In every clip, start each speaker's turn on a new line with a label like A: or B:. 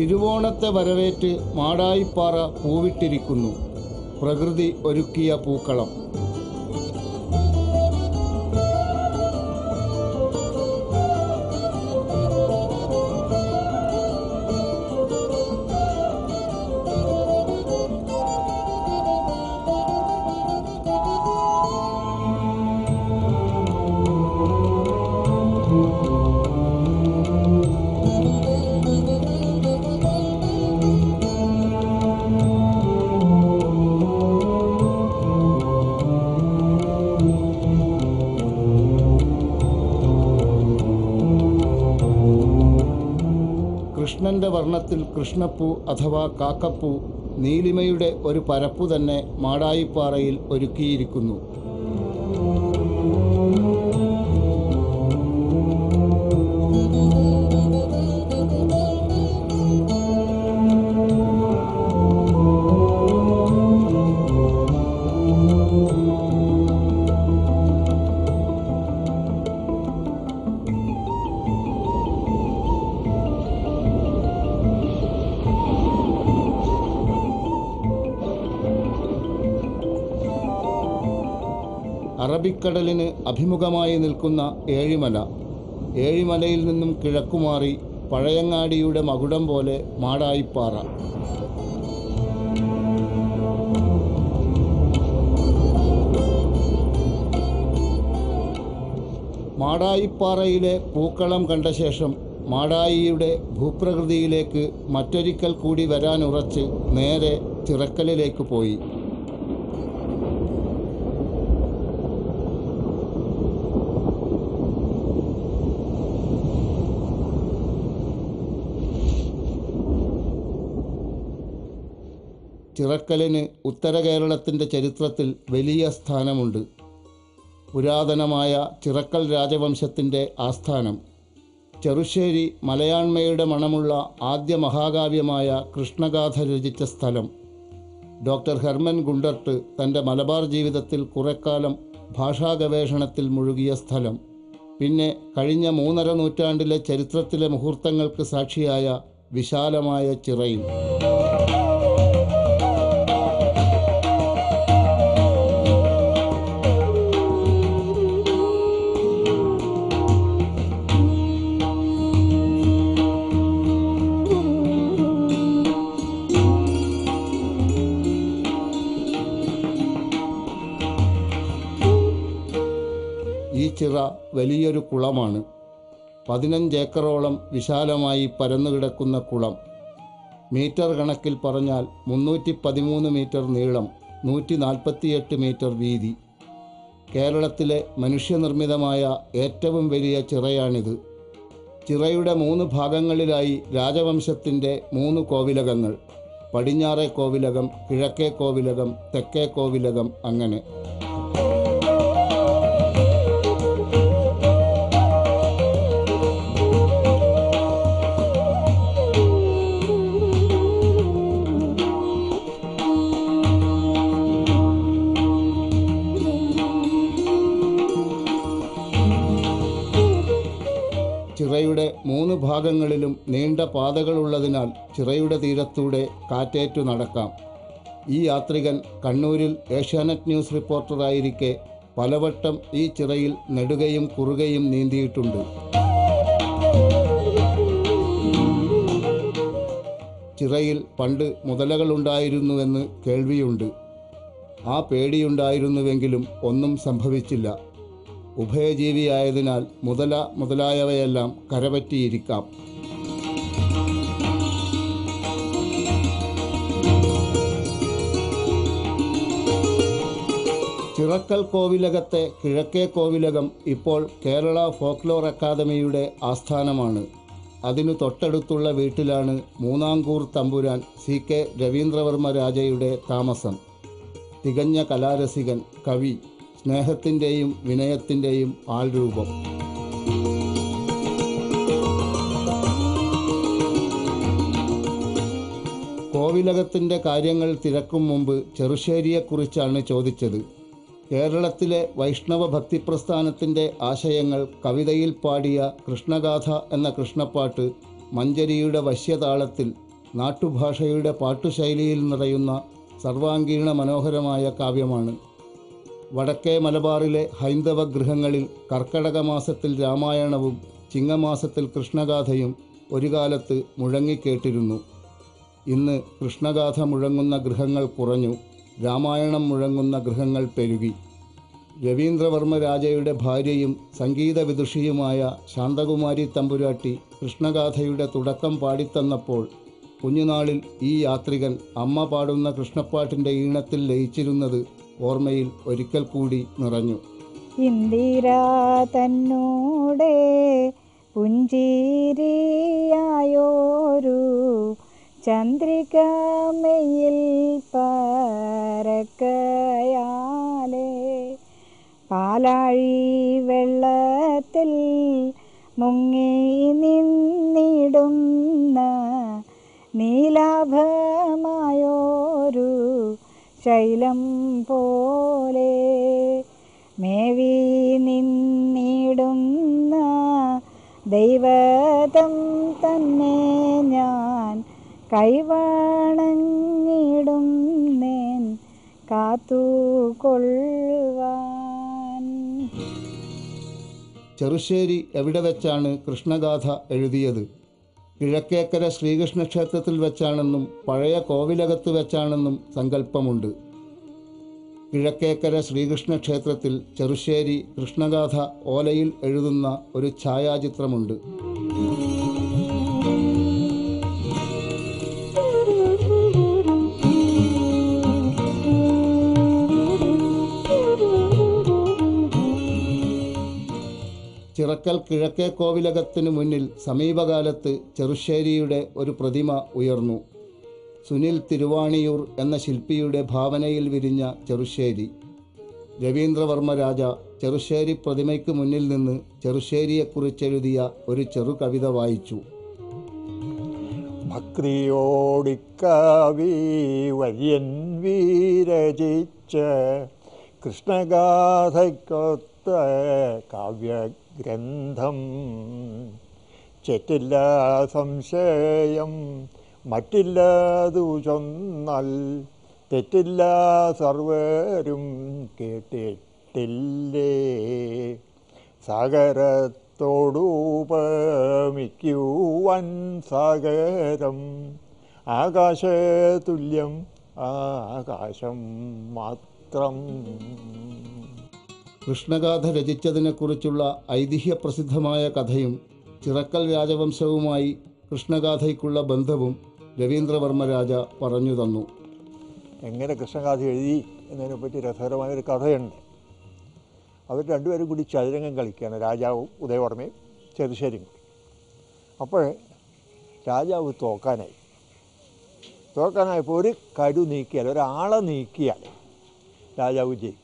A: തിരുവോണത്തെ വരവേറ്റ് മാടായിപ്പാറ പൂവിട്ടിരിക്കുന്നു പ്രകൃതി ഒരുക്കിയ പൂക്കളം കൃഷ്ണന്റെ വർണ്ണത്തിൽ കൃഷ്ണപ്പൂ അഥവാ കാക്കപ്പൂ നീലിമയുടെ ഒരു പരപ്പു തന്നെ മാടായിപ്പാറയിൽ ഒരുക്കിയിരിക്കുന്നു അറബിക്കടലിന് അഭിമുഖമായി നിൽക്കുന്ന ഏഴിമല ഏഴിമലയിൽ നിന്നും കിഴക്കുമാറി പഴയങ്ങാടിയുടെ മകുടം പോലെ മാടായിപ്പാറ മാടായിപ്പാറയിലെ പൂക്കളം കണ്ട ശേഷം മാടായിയുടെ ഭൂപ്രകൃതിയിലേക്ക് മറ്റൊരിക്കൽ കൂടി വരാനുറച്ച് നേരെ ചിറക്കലിലേക്ക് പോയി ചിറക്കലിന് ഉത്തര കേരളത്തിൻ്റെ ചരിത്രത്തിൽ വലിയ സ്ഥാനമുണ്ട് പുരാതനമായ ചിറക്കൽ രാജവംശത്തിൻ്റെ ആസ്ഥാനം ചെറുശ്ശേരി മലയാണ്മയുടെ മണമുള്ള ആദ്യ മഹാകാവ്യമായ കൃഷ്ണഗാഥ രചിച്ച സ്ഥലം ഡോക്ടർ ഹെർമൻ ഗുണ്ടർട്ട് തൻ്റെ മലബാർ ജീവിതത്തിൽ കുറെക്കാലം ഭാഷാ ഗവേഷണത്തിൽ മുഴുകിയ സ്ഥലം പിന്നെ കഴിഞ്ഞ മൂന്നര നൂറ്റാണ്ടിലെ ചരിത്രത്തിലെ മുഹൂർത്തങ്ങൾക്ക് സാക്ഷിയായ വിശാലമായ ചിറയിൽ ഈ ചിറ വലിയൊരു കുളമാണ് പതിനഞ്ചേക്കറോളം വിശാലമായി പരന്നുകിടക്കുന്ന കുളം മീറ്റർ കണക്കിൽ പറഞ്ഞാൽ മുന്നൂറ്റി പതിമൂന്ന് മീറ്റർ നീളം നൂറ്റി നാൽപ്പത്തിയെട്ട് മീറ്റർ വീതി കേരളത്തിലെ മനുഷ്യനിർമ്മിതമായ ഏറ്റവും വലിയ ചിറയാണിത് ചിറയുടെ മൂന്ന് ഭാഗങ്ങളിലായി രാജവംശത്തിൻ്റെ മൂന്ന് കോവിലകങ്ങൾ പടിഞ്ഞാറേ കോവിലകം കിഴക്കേ കോവിലകം തെക്കേ കോവിലകം അങ്ങനെ ചിറയുടെ മൂന്ന് ഭാഗങ്ങളിലും നീണ്ട പാതകളുള്ളതിനാൽ ചിറയുടെ തീരത്തൂടെ കാറ്റേറ്റു നടക്കാം ഈ യാത്രികൻ കണ്ണൂരിൽ ഏഷ്യാനെറ്റ് ന്യൂസ് റിപ്പോർട്ടറായിരിക്കെ പലവട്ടം ഈ ചിറയിൽ നെടുകയും കുറുകയും നീന്തിയിട്ടുണ്ട് ചിറയിൽ പണ്ട് മുതലകളുണ്ടായിരുന്നുവെന്ന് കേൾവിയുണ്ട് ആ പേടിയുണ്ടായിരുന്നുവെങ്കിലും ഒന്നും സംഭവിച്ചില്ല ഉഭയജീവിയായതിനാൽ മുതല മുതലായവയെല്ലാം കരപറ്റിയിരിക്കാം ചിറക്കൽ കോവിലകത്തെ കിഴക്കേ കോവിലകം ഇപ്പോൾ കേരള ഫോക്ലോർ അക്കാദമിയുടെ ആസ്ഥാനമാണ് അതിനു തൊട്ടടുത്തുള്ള വീട്ടിലാണ് മൂന്നാംകൂർ തമ്പുരാൻ സി കെ രവീന്ദ്രവർമ്മ രാജയുടെ താമസം തികഞ്ഞ കലാരസികൻ കവി സ്നേഹത്തിൻ്റെയും വിനയത്തിൻ്റെയും ആൾരൂപം കോവിലകത്തിൻ്റെ കാര്യങ്ങൾ തിരക്കും മുമ്പ് ചെറുശ്ശേരിയെക്കുറിച്ചാണ് ചോദിച്ചത് കേരളത്തിലെ വൈഷ്ണവ ഭക്തി പ്രസ്ഥാനത്തിൻ്റെ ആശയങ്ങൾ കവിതയിൽ പാടിയ കൃഷ്ണഗാഥ എന്ന കൃഷ്ണപ്പാട്ട് മഞ്ചരിയുടെ വശ്യതാളത്തിൽ നാട്ടുഭാഷയുടെ പാട്ടുശൈലിയിൽ നിറയുന്ന സർവാംഗീണ മനോഹരമായ കാവ്യമാണ് വടക്കേ മലബാറിലെ ഹൈന്ദവ ഗൃഹങ്ങളിൽ കർക്കടക മാസത്തിൽ രാമായണവും ചിങ്ങമാസത്തിൽ കൃഷ്ണഗാഥയും ഒരു കാലത്ത് മുഴങ്ങിക്കേട്ടിരുന്നു ഇന്ന് കൃഷ്ണഗാഥ മുഴങ്ങുന്ന ഗൃഹങ്ങൾ കുറഞ്ഞു രാമായണം മുഴങ്ങുന്ന ഗൃഹങ്ങൾ പെരുകി രവീന്ദ്രവർമ്മ രാജയുടെ ഭാര്യയും സംഗീത വിദുഷിയുമായ ശാന്തകുമാരി തമ്പുരാട്ടി കൃഷ്ണഗാഥയുടെ തുടക്കം പാടിത്തന്നപ്പോൾ കുഞ്ഞുനാളിൽ ഈ യാത്രികൻ അമ്മ പാടുന്ന കൃഷ്ണപ്പാട്ടിൻ്റെ ഈണത്തിൽ ലയിച്ചിരുന്നത് ഓർമ്മയിൽ ഒരിക്കൽ കൂടി നിറഞ്ഞു
B: ഇന്ദിര തന്നോടെ പുഞ്ചിരിയായോരു ചന്ദ്രികമയിൽ പരക്കയാലേ പാലാഴി വെള്ളത്തിൽ മുങ്ങി നിന്നിടുന്ന നീലാഭമായോരു ശൈലം പോലെ മേവി നിന്നിടുന്ന ദൈവതം തന്നെ ഞാൻ കൈവണങ്ങിടുന്നേൻ കാത്തുകൊള്ളുവാൻ
A: ചെറുശ്ശേരി എവിടെ വെച്ചാണ് കൃഷ്ണഗാഥ എഴുതിയത് കിഴക്കേക്കര ശ്രീകൃഷ്ണ ക്ഷേത്രത്തിൽ വെച്ചാണെന്നും പഴയ കോവിലകത്ത് വെച്ചാണെന്നും സങ്കല്പമുണ്ട് കിഴക്കേക്കര ശ്രീകൃഷ്ണ ക്ഷേത്രത്തിൽ ചെറുശ്ശേരി കൃഷ്ണഗാഥ ഓലയിൽ എഴുതുന്ന ഒരു ഛായാചിത്രമുണ്ട് ചിറക്കൽ കിഴക്കേ കോവിലകത്തിനു മുന്നിൽ സമീപകാലത്ത് ചെറുശ്ശേരിയുടെ ഒരു പ്രതിമ ഉയർന്നു സുനിൽ തിരുവാണിയൂർ എന്ന ശില്പിയുടെ ഭാവനയിൽ വിരിഞ്ഞ ചെറുശ്ശേരി രവീന്ദ്രവർമ്മ രാജ ചെറുശ്ശേരി പ്രതിമയ്ക്ക് മുന്നിൽ നിന്ന് ചെറുശ്ശേരിയെക്കുറിച്ചെഴുതിയ ഒരു ചെറു കവിത വായിച്ചു
C: ഭക്തിയോടിക്കാവി വര്യൻ വീരചിച്ച കൃഷ്ണഗാഥയ്ക്കൊത്ത കാവ്യഗ്രന്ഥം ചെറ്റില്ല സംശയം മറ്റില്ലതു ചൊന്നാൽ തെറ്റില്ല സർവരും കേട്ടിട്ടില്ലേ സാഗരത്തോടുപമിക്കുവൻ സാഗരം ആകാശതുല്യം ആകാശം മാത്രം
A: കൃഷ്ണഗാഥ രചിച്ചതിനെക്കുറിച്ചുള്ള ഐതിഹ്യപ്രസിദ്ധമായ കഥയും ചിറക്കൽ രാജവംശവുമായി കൃഷ്ണഗാഥയ്ക്കുള്ള ബന്ധവും രവീന്ദ്രവർമ്മ രാജ പറഞ്ഞു തന്നു
C: എങ്ങനെ കൃഷ്ണഗാഥ എഴുതി എന്നതിനെപ്പറ്റി രസകരമായൊരു കഥയുണ്ട് അവർ രണ്ടുപേരും കൂടി ചതുരംഗം കളിക്കുകയാണ് രാജാവും ഉദയവർമ്മയും ചെറുശ്ശേരിയും കൂടി അപ്പോൾ രാജാവ് തോക്കാനായി തോക്കാനായപ്പോൾ ഒരു കരു നീക്കിയാൽ ഒരാളെ നീക്കിയാൽ രാജാവ് ജയിക്കും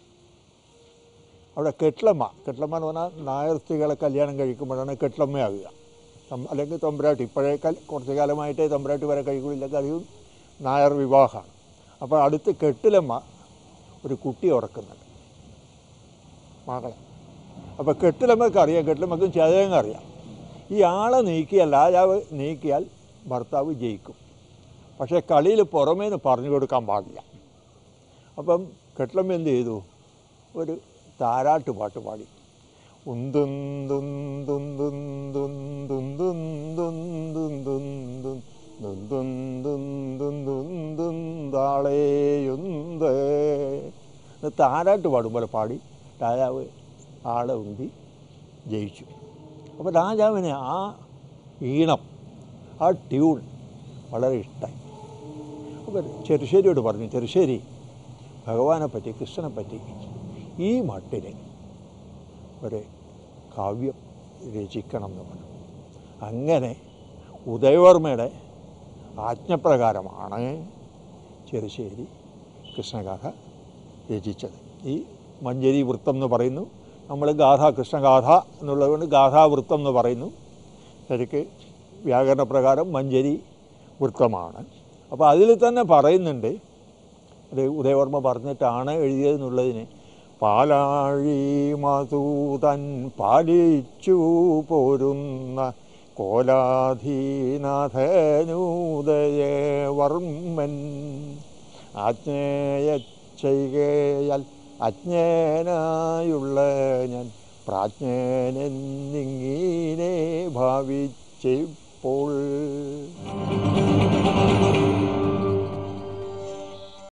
C: അവിടെ കെട്ടിളമ്മ കെട്ടിളമ്മ എന്ന് പറഞ്ഞാൽ നായർ സ്ത്രീകളെ കല്യാണം കഴിക്കുമ്പോഴാണ് കെട്ടിളമ്മയാകുക തം- അല്ലെങ്കിൽ തമ്പുരാട്ടി ഇപ്പോഴേ കൽ- കുറച്ച് കാലമായിട്ടേ തമ്പുരാട്ടി വരെ കഴിക്കുന്നില്ലെങ്കിൽ അധികം നായർ വിവാഹമാണ് അപ്പോൾ അടുത്ത് കെട്ടിലമ്മ ഒരു കുട്ടി ഉറക്കുന്നുണ്ട് മകളെ അപ്പോൾ കെട്ടിലമ്മക്ക് അറിയാം കെട്ടിലമ്മക്കും ചതയങ്ങ് അറിയാം ഈ ആളെ നീക്കിയാൽ രാജാവ് നീക്കിയാൽ ഭർത്താവ് ജയിക്കും പക്ഷേ കളിയിൽ പുറമേ നിന്ന് പറഞ്ഞു കൊടുക്കാൻ പാടില്ല അപ്പം കെട്ടിലമ്മ എന്ത് ചെയ്തു ഒരു താരാട്ട് പാട്ട് പാടി ഉന്തും ദും ദും ദും ദും ദും ദും ദും ദും ദും ദും ദും ദും ദും ദും ദും ദും താളേയുന്ത് എന്ന് താരാട്ട് പാടും പോലെ പാടി രാജാവ് ആളെ ഉന്തി ജയിച്ചു അപ്പോൾ രാജാവിന് ആ ഈണം ആ ട്യൂൺ വളരെ ഇഷ്ടമായി അപ്പോൾ ചെറുശ്ശേരിയോട് പറഞ്ഞു ചെറുശ്ശേരി ഭഗവാനെ പറ്റി കൃഷ്ണനെ പറ്റി ഈ മട്ടിന് ഒരു കാവ്യം രചിക്കണം എന്ന് പറഞ്ഞു അങ്ങനെ ഉദയവർമ്മയുടെ ആജ്ഞപ്രകാരമാണ് ചെറുശ്ശേരി കൃഷ്ണഗാഥ രചിച്ചത് ഈ മഞ്ചേരി വൃത്തം എന്ന് പറയുന്നു നമ്മൾ ഗാഥ കൃഷ്ണഗാഥ എന്നുള്ളതുകൊണ്ട് ഗാഥാവൃത്തം എന്ന് പറയുന്നു ശരിക്ക് വ്യാകരണപ്രകാരം മഞ്ചേരി വൃത്തമാണ് അപ്പോൾ അതിൽ തന്നെ പറയുന്നുണ്ട് ഇത് ഉദയവർമ്മ പറഞ്ഞിട്ടാണ് എഴുതിയതെന്നുള്ളതിന് പാലാഴി മധൂതൻ പാലിച്ചു പോരുന്ന കോലാധീനാഥനൂദയ വർമ്മൻ ആജ്ഞേയ ചെയ്കയാൽ അജ്ഞേനായുള്ള ഞാൻ പ്രാജ്ഞനെന്നിങ്ങനെ ഭാവിച്ചിപ്പോൾ